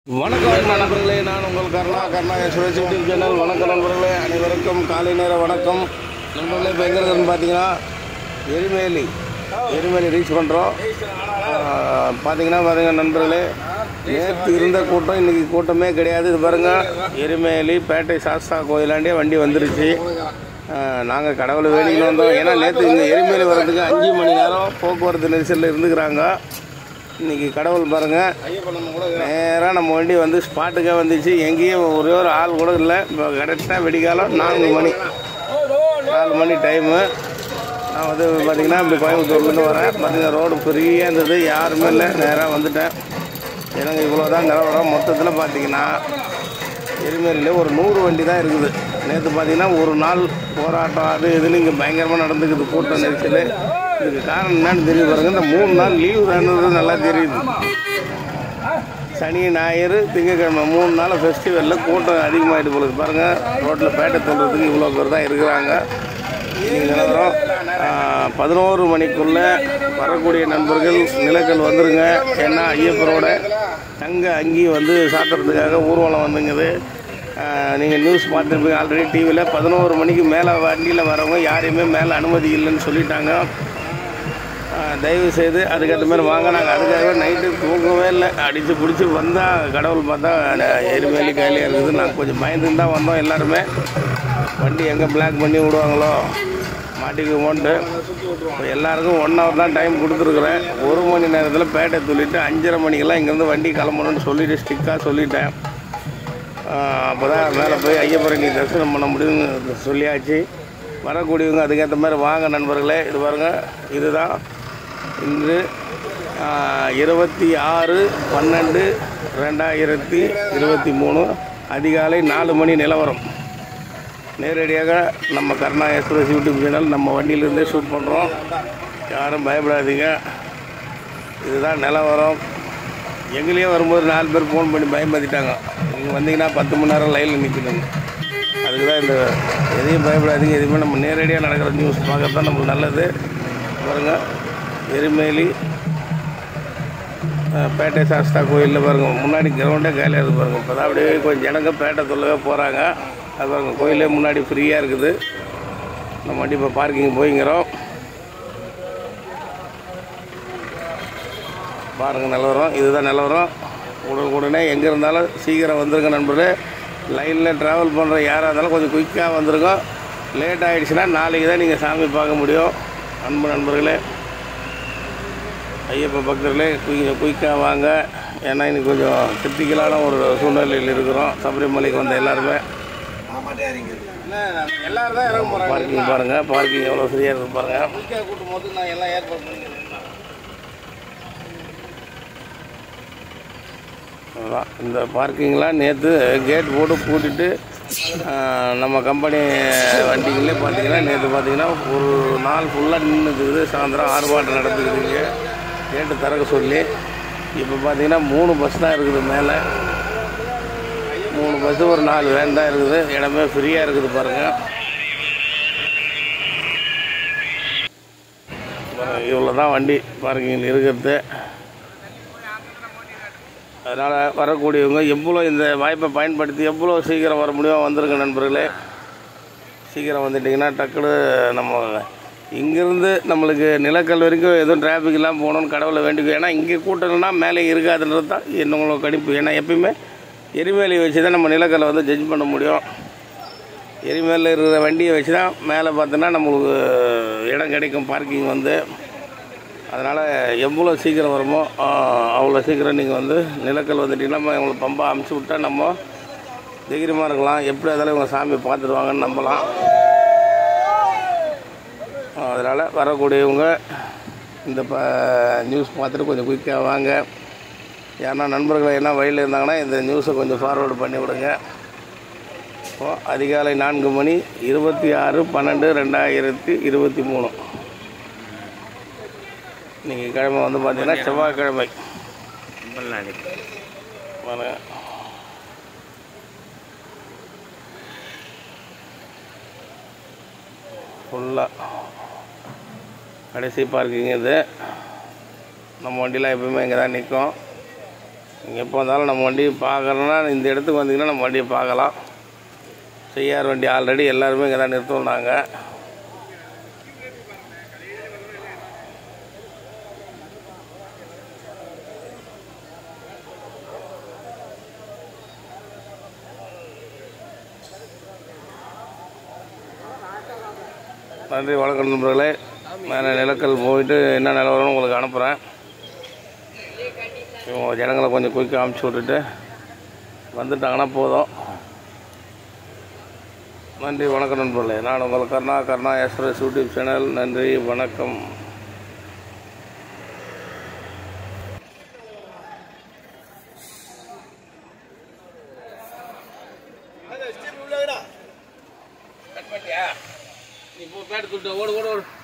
வணக்கம் நண்பர்களே நான் உங்கள் கருணா கருணா சுரேஷ் யூடியூப் சேனல் வணக்கம் நண்பர்களே அனைவருக்கும் காலை நேர வணக்கம் நண்பர்களே இப்போ எங்கே இருக்குதுன்னு பார்த்தீங்கன்னா எரிமேலி எரிமேலி ரீச் பண்ணுறோம் பார்த்தீங்கன்னா பாருங்க நண்பர்களே நேற்று இருந்த கூட்டம் இன்றைக்கி கூட்டமே கிடையாது இது பாருங்க எரிமேலி பேட்டை சாஸ்தா கோயிலாண்டே வண்டி வந்துருச்சு நாங்கள் கடவுளை வேண்டிக்கிட்டு வந்தோம் ஏன்னா நேற்று இங்கே எரிமேலி வர்றதுக்கு அஞ்சு மணி நேரம் போக்குவரத்து நெரிசலில் இருந்துக்கிறாங்க இன்னைக்கு கடவுள் பாருங்க நேராக நம்ம வண்டி வந்து ஸ்பாட்டுக்கே வந்துச்சு எங்கேயும் ஒரே ஒரு ஆள் கூட இல்லை இப்போ கரெக்டாக வெடிக்காலம் நான்கு மணி நாலு மணி டைமு நான் வந்து பார்த்தீங்கன்னா இப்படி கோயம்புத்தூர்லேருந்து வரேன் பார்த்தீங்கன்னா ரோடு ஃப்ரீயாக இருந்தது யாருமே இல்லை நேராக வந்துட்டேன் எனக்கு இவ்வளோ தான் நிலவரம் மொத்தத்தில் பார்த்தீங்கன்னா எரிமேலியில் ஒரு நூறு வண்டி தான் இருக்குது நேற்று பார்த்தீங்கன்னா ஒரு நாள் போராட்டம் அது இதுன்னு இங்கே பயங்கரமாக நடந்துக்குது கூட்டம் நெரிசல் இதுக்கு காரணம் என்னன்னு தெரிய பாருங்க இந்த மூணு நாள் லீவு தானது நல்லா தெரியுது சனி ஞாயிறு திங்கக்கிழமை மூணு நாள் ஃபெஸ்டிவலில் கூட்டம் அதிகமாகிட்டு போகுது பாருங்கள் ரோட்டில் பேட்டை தோன்றதுக்கு இவ்வளோ பேர் தான் இருக்கிறாங்க இன்னைக்கு நிலவரம் பதினோரு மணிக்குள்ளே வரக்கூடிய நண்பர்கள் நிலக்கல் வந்துருங்க ஏன்னா ஐயப்பரோட தங்க அங்கி வந்து சாத்துறதுக்காக ஊர்வலம் வந்துங்குது நீங்கள் நியூஸ் பார்த்துருப்பீங்க ஆல்ரெடி டிவியில் பதினோரு மணிக்கு மேலே வண்டியில் வரவங்க யாரையுமே மேலே அனுமதி இல்லைன்னு சொல்லிட்டாங்க ஆஹ் தயவு செய்து அதுக்கேற்ற மாதிரி வாங்க நாங்கள் அதுக்காகவே நைட்டு தூங்கவே இல்லை அடித்து பிடிச்சி வந்தால் கடவுள் பார்த்தா அஹ் எரிமேலி கையிலே இருக்குது நாங்கள் கொஞ்சம் பயந்துன்னு தான் வந்தோம் எல்லாருமே வண்டி எங்கே பிளாக் பண்ணி விடுவாங்களோ மாட்டிக்குமோன்ட்டு இப்போ எல்லாருக்கும் ஒன் ஹவர் தான் டைம் கொடுத்துருக்குறேன் ஒரு மணி நேரத்தில் பேட்டை துள்ளிட்டு அஞ்சரை மணிக்கெல்லாம் இங்கேருந்து வண்டி கிளம்பணும்னு சொல்லிட்டு ஸ்டிக்காக சொல்லிட்டேன் அப்போ தான் மேலே போய் ஐயப்பரணி தரிசனம் பண்ண முடியும்னு சொல்லியாச்சு வரக்கூடியவங்க அதுக்கேற்ற மாதிரி வாங்க நண்பர்களே இது பாருங்கள் இதுதான் இன்று ஆஹ், இருபத்தி ஆறு பன்னெண்டு ரெண்டாயிரத்தி இருபத்தி மூணு அதிகாலை நாலு மணி நிலவரம் நேரடியாக நம்ம கருணா எக்ஸ்பிரஸ் யூடியூப் சேனல் நம்ம வண்டியிலேருந்தே ஷூட் பண்ணுறோம் யாரும் பயப்படாதீங்க இதுதான் நிலவரம் எங்களையே வரும்போது நாலு பேர் ஃபோன் பண்ணி பயன்படுத்திட்டாங்க நீங்கள் வந்தீங்கன்னா பத்து மணி நேரம் லைனில் நிற்கணுங்க அதுக்கு தான் இந்த எதையும் பயப்படாதீங்க எதுவுமே நம்ம நேரடியாக நடக்கிற நியூஸ் பார்க்கறது தான் நமக்கு நல்லது பாருங்க எரிமேலி அஹ், பேட்டை சாஸ்தா கோயிலில் பாருங்க முன்னாடி கிரவுண்டே காலியாக இருக்குது பாருங்க இப்போ தான் அப்படியே கொஞ்சம் ஜனங்க பேட்டை சொல்லவே போகிறாங்க அது பாருங்க கோயிலே முன்னாடி ஃப்ரீயாக இருக்குது நம்ம வண்டி இப்போ பார்க்கிங் போய்ங்கிறோம் பாருங்கள் நிலவரம் இதுதான் நிலவரம் உடனுக்குடனே எங்கே இருந்தாலும் சீக்கிரம் வந்துருங்க நண்பர்களே லைனில் ட்ராவல் பண்ணுற யாராக இருந்தாலும் கொஞ்சம் குயிக்காக வந்துருங்க லேட் ஆகிடுச்சுன்னா நாளைக்கு தான் நீங்கள் சாமி பார்க்க முடியும் அன்பு நண்பர்களே ஐயப்ப பக்தர்களே கொஞ்சம் குயிக்காக வாங்க ஏன்னா இன்னைக்கு கொஞ்சம் கிரிட்டிக்கலான ஒரு சூழ்நிலையில் இருக்கிறோம் சபரிமலைக்கு வந்த எல்லாருமே எல்லாரும் தான் இறங்க போறாங்க பார்க்கிங் பாருங்கள் பார்க்கிங் எவ்வளோ ஃப்ரீயாக இருக்கு பாருங்கள் குயிக்காக கூட்டும் போது நான் எல்லாம் ஏற்பாடு பண்ணிக்கிறேன் அதான் இந்த பார்க்கிங்லாம் நேற்று கேட் போட்டு பூட்டிட்டு ஆஹ், நம்ம கம்பெனி வண்டிங்களே பார்த்தீங்கன்னா நேற்று பார்த்தீங்கன்னா ஒரு நாள் ஃபுல்லாக நின்றுக்குது சாயந்தரம் ஆர்ப்பாட்டம் நடந்துக்குதுங்க கேட்டு திறக்க சொல்லி இப்போ பார்த்தீங்கன்னா மூணு பஸ் தான் இருக்குது மேலே மூணு பஸ்ஸு ஒரு நாலு வேன் தான் இருக்குது இடமே ஃப்ரீயாக இருக்குது பாருங்கள் இவ்வளோ தான் வண்டி பார்க்கிங்கில் இருக்கிறது அதனால் வரக்கூடியவங்க எவ்வளோ இந்த வாய்ப்பை பயன்படுத்தி எவ்வளோ சீக்கிரம் வர முடியும் வந்துருங்க நண்பர்களே சீக்கிரம் வந்துட்டிங்கன்னா டக்குனு நம்ம இங்கேருந்து நம்மளுக்கு நிலக்கல் வரைக்கும் எதுவும் டிராஃபிக் இல்லாமல் போகணும்னு கடவுளை வேண்டிக்கோ ஏன்னா இங்கே கூட்டம்னா மேலே இருக்காதுன்றது தான் என்னங்களோட கணிப்பு ஏன்னா எப்பயுமே எரிமேலி வச்சு தான் நம்ம நிலக்கல்லை வந்து ஜட்ஜ் பண்ண முடியும் எரிமேலில் இருக்கிற வண்டியை வச்சு தான் மேலே பார்த்தோன்னா நம்மளுக்கு இடம் கிடைக்கும் பார்க்கிங் வந்து அதனால் எவ்வளோ சீக்கிரம் வருமோ ஆஹ், அவ்வளோ சீக்கிரம் நீங்கள் வந்து நிலக்கல் வந்துட்டீங்கன்னா நம்ம உங்களை பம்பா அமுச்சு விட்டா நம்ம தைரியமாக இருக்கலாம் எப்படி இருந்தாலும் இவங்க சாமி பார்த்துடுவாங்கன்னு நம்பலாம் அதனால் வரக்கூடியவங்க இந்த ப நியூஸ் பார்த்துட்டு கொஞ்சம் குயிக்காக வாங்க யாருன்னா நண்பர்கள் என்ன வழியில் இருந்தாங்கன்னா இந்த நியூஸை கொஞ்சம் ஃபார்வேர்டு பண்ணி விடுங்க இப்போ அதிகாலை நான்கு மணி இருபத்தி ஆறு பன்னெண்டு ரெண்டாயிரத்தி இருபத்தி மூணு இன்னைக்கு கிழமை வந்து பார்த்தீங்கன்னா செவ்வாய்க்கிழமை பாருங்க. ஃபுல்லாக கடைசி பார்க்கிங் இது நம்ம வண்டிலாம் எப்பவுமே இங்கே தான் நிற்கும் நீங்கள் எப்போ வந்தாலும் நம்ம வண்டியை பார்க்கறோன்னா இந்த இடத்துக்கு வந்தீங்கன்னா நம்ம வண்டியை பார்க்கலாம் செய்யார் வண்டி ஆல்ரெடி எல்லாருமே இங்கே தான் நிறுத்தம் நாங்கள் நன்றி வணக்கம் நண்பர்களே நான் நிலக்கல் போயிட்டு என்ன நிலவரம்னு உங்களுக்கு அனுப்புகிறேன் இவங்க ஜனங்களை கொஞ்சம் குயிக்காக அமுச்சு விட்டுட்டு வந்துட்டாங்கன்னா போதும் நன்றி வணக்கம் நண்பர்களே நான் உங்கள் Karuna Karuna express YouTube channel நன்றி வணக்கம் கட் பண்ணிட்டியா நீ போ பேட் துட்டு ஓடு ஓடு ஓடு